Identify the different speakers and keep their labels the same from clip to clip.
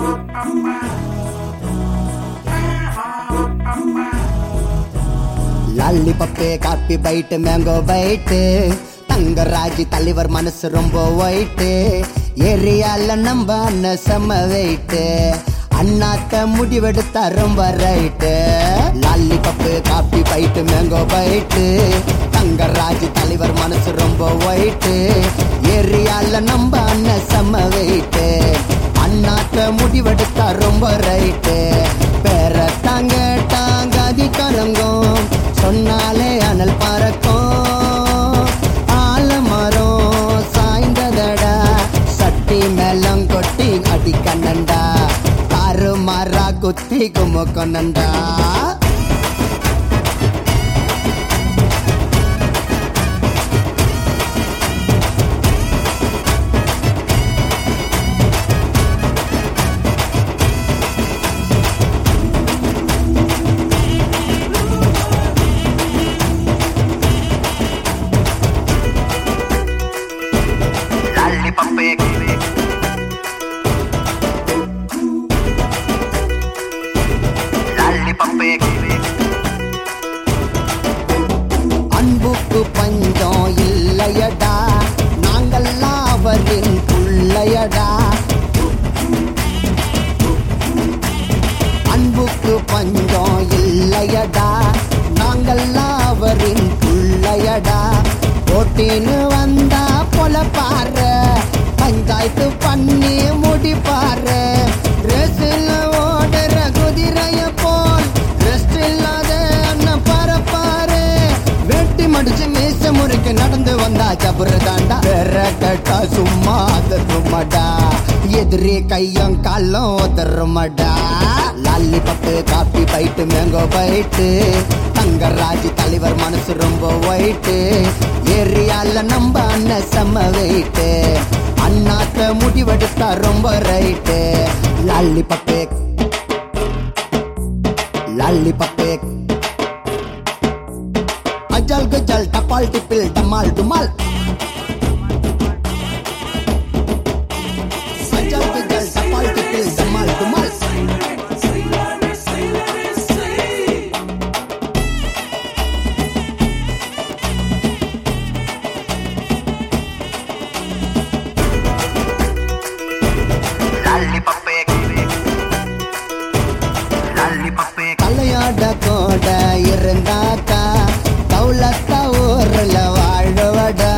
Speaker 1: லாலி lollipop coffee bite mango bite தங்கராஜி தலைவர் மனசு ரொம்ப ஒயிட்டு ஏரியால நம்ம அண்ணன் செம்ம வெயிட்டு அண்ணாத்த முடிவெடுத்தா ரொம்ப right lollipop coffee bite mango bite தங்கராஜி தலைவர் மனசு ரொம்ப ஒயிட்டு ஏரியால நம்ம அண்ணன் செம்ம வெயிட்டு அண்ணாத்த முடிவெடுத்தா ரொம்ப ரைட்டு பேர தாங்க தாங்காதி கலங்கும் சொன்னாலே அனல் பறக்கும் ஆலமரம் சாய்ந்ததடா சட்டி மேலம் கொட்டி அடி கண்ணண்டா தாறு மாறா குத்தி குமுக்கொண்டா அன்புக்கு பஞ்சம் இல்லையடா நாங்கள்லாம் அவரின் புள்ளையடா அன்புக்கு பஞ்சம் இல்லையடா நாங்கள்லாம் அவரின் புள்ளையடா போட்டின்னு வந்தா பொலப்பாரு பஞ்சாயத்து பண்ணி முடிப்பாரு ரேசில் ஓடுற குதிரைய போல் ரெஸ்ட் இல்லாத அண்ணன் பரப்பாரு வெட்டி மடிச்சு மீச முறைக்கு நடந்து வந்தா ஜபுரு தாண்டா வேற கேட்டா சும்மா அதருமடா எதிரி கையும் காலும் உதருமடா lollipop coffee bite mango bite தங்கராஜி தலைவர் மனசு ரொம்ப ஒயிட்டு ஏரியால நம்ம அண்ணன் செம்ம வெயிட்டு அண்ணாத்த முடிவெடுத்தா ரொம்ப ரைட்டு லாலி பப்பே லாலி பப்பே அஜல் கஜல் டபால் டிப்பில் டமால் டுமால் அஜல் கஜல் டபால் டிப்பில் டமால் டுமால் தலையாட கோட இருந்தாக்கா தௌலத்த ஊர்ல வாழ்வடா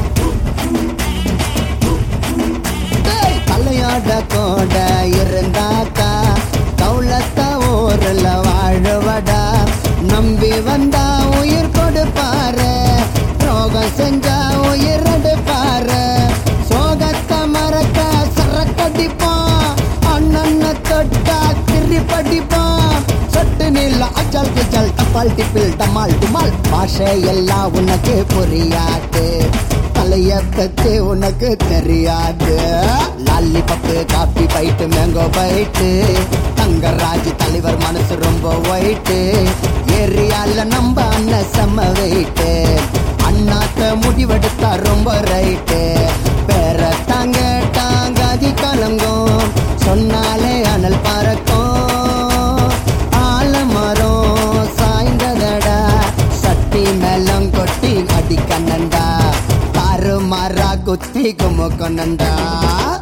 Speaker 1: டேய், தலையாட கோட இருந்தாக்கா தௌலத்த ஊர்ல வாழ்வடா நம்பி வந்தா உயிர் கொடுப்பாரு ரோகம் செஞ்சா உயிர் எடுப்பாரு சோகத்தை மறக்க சரக்கடிப்பான் அண்ணன்ன தொட்டா திரி படிப்பான் சொட்டு நீல அச்சல் குச்சல் டப்பால் டிப்பில் டமால் டுமால் பாஷை எல்லாம் உனக்கு புரியாது தலைய பத்தி உனக்கு தெரியாது lollipop coffee bite mango bite Thangaraj தலைவர் மனசு ரொம்ப ஒயிட்டு ஏரியால நம்ம அண்ணன் செம்ம வெயிட்டு அண்ணாத்த முடிவெடுத்தா ரொம்ப ரைட்டு பேர தாங்க தாங்காதி கலங்கும் சொன்னாலே அனல் பறக்கும் ஆலமரம் சாய்ந்ததடா சட்டி மேலம் கொட்டி அடி கண்ணண்டா தாறு மாறா குத்தி குமுக்கொண்டா